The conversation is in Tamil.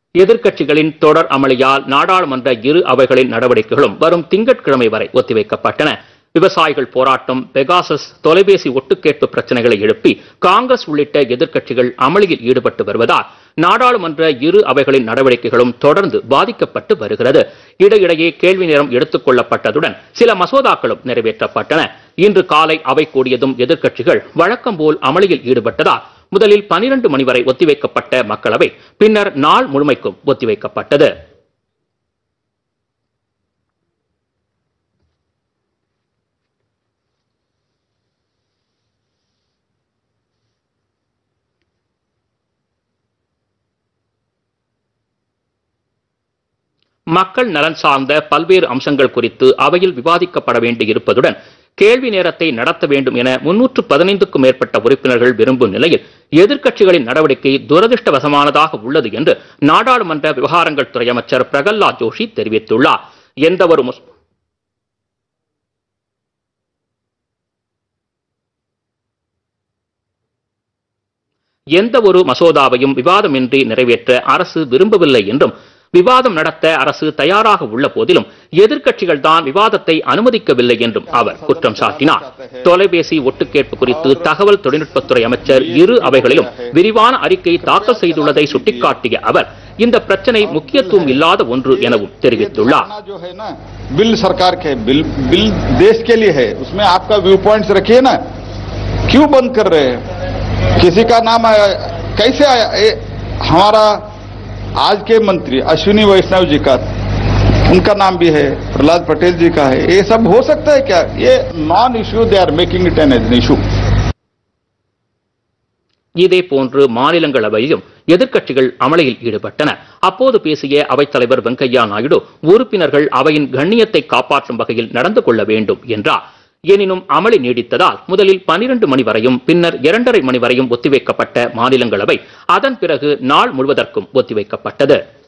எதிர்க்கட்சிகளின் தொடர் அமளியால் நாடாளுமன்ற இரு அவைகளின் நடவடிக்கைகளும் வரும் திங்கட்கிழமை வரை ஒத்திவைக்கப்பட்டன விவசாயிகள் போராட்டம் பெகாசஸ் தொலைபேசி ஒட்டுக்கேட்பு பிரச்சனைகளை எழுப்பி காங்கிரஸ் உள்ளிட்ட எதிர்க்கட்சிகள் அமளியில் ஈடுபட்டு வருவதால் நாடாளுமன்ற இரு அவைகளின் நடவடிக்கைகளும் தொடர்ந்து பாதிக்கப்பட்டு வருகிறது இடையிடையே கேள்வி நேரம் எடுத்துக் கொள்ளப்பட்டதுடன் சில மசோதாக்களும் நிறைவேற்றப்பட்டன இன்று காலை அவை கூடியதும் எதிர்க்கட்சிகள் வழக்கம் போல் அமளியில் ஈடுபட்டதால் முதலில் பனிரெண்டு மணி வரை ஒத்திவைக்கப்பட்ட மக்களவை பின்னர் நாள் முழுமைக்கும் ஒத்திவைக்கப்பட்டது மக்கள் நலன் சார்ந்த பல்வேறு அம்சங்கள் குறித்து அவையில் விவாதிக்கப்பட வேண்டியிருப்பதுடன் கேள்வி நேரத்தை நடத்த வேண்டும் என முன்னூற்று பதினைந்துக்கும் மேற்பட்ட உறுப்பினர்கள் விரும்பும் நிலையில் எதிர்க்கட்சிகளின் நடவடிக்கை துரதிருஷ்டவசமானதாக உள்ளது என்று நாடாளுமன்ற விவகாரங்கள் துறை அமைச்சர் பிரகலாத் ஜோஷி தெரிவித்துள்ளார் எந்தவொரு முஸ்- எந்த ஒரு மசோதாவையும் விவாதமின்றி நிறைவேற்ற அரசு விரும்பவில்லை என்றும் விவாதம் நடத்த அரசு தயாராக உள்ள போதிலும் எதிர்க்கட்சிகள் தான் விவாதத்தை அனுமதிக்கவில்லை என்றும் அவர் குற்றம் சாட்டினார் தொலைபேசி ஒட்டுக்கேட்பு குறித்து தகவல் தொழில்நுட்பத்துறை அமைச்சர் இரு அவைகளிலும் விரிவான அறிக்கை தாக்கல் செய்துள்ளதை சுட்டிக்காட்டிய அவர் இந்த பிரச்சனை முக்கியத்துவம் இல்லாத ஒன்று எனவும் தெரிவித்துள்ளார் खाना जो है ना बिल सरकार के बिल बिल देश के लिए है उसमें आपका व्यू पॉइंट्स रखिए ना क्यों बंद कर रहे हैं किसी का नाम आया कैसे आया ये हमारा आज के मंत्री अश्विनी वैष्णव जी का उनका नाम भी है प्रहलाद पटेल जी का है ये सब हो सकता है क्या ये non issue they are making it an issue இதே போன்று மாநிலங்களவையிலும் எதிர்க்கட்சிகள் அமளியில் ஈடுபட்டன அப்போது பேசிய அவைத்தலைவர் வெங்கையா நாயுடு உறுப்பினர்கள் அவையின் கண்ணியத்தை காப்பாற்றும் வகையில் நடந்து கொள்ள வேண்டும் என்றார் எனினும் அமளி நீடித்ததால் முதலில் பனிரெண்டு மணி வரையும் பின்னர் இரண்டரை மணி வரையும் ஒத்திவைக்கப்பட்ட மாநிலங்களவை அதன் பிறகு நாள் முழுவதற்கும் ஒத்திவைக்கப்பட்டது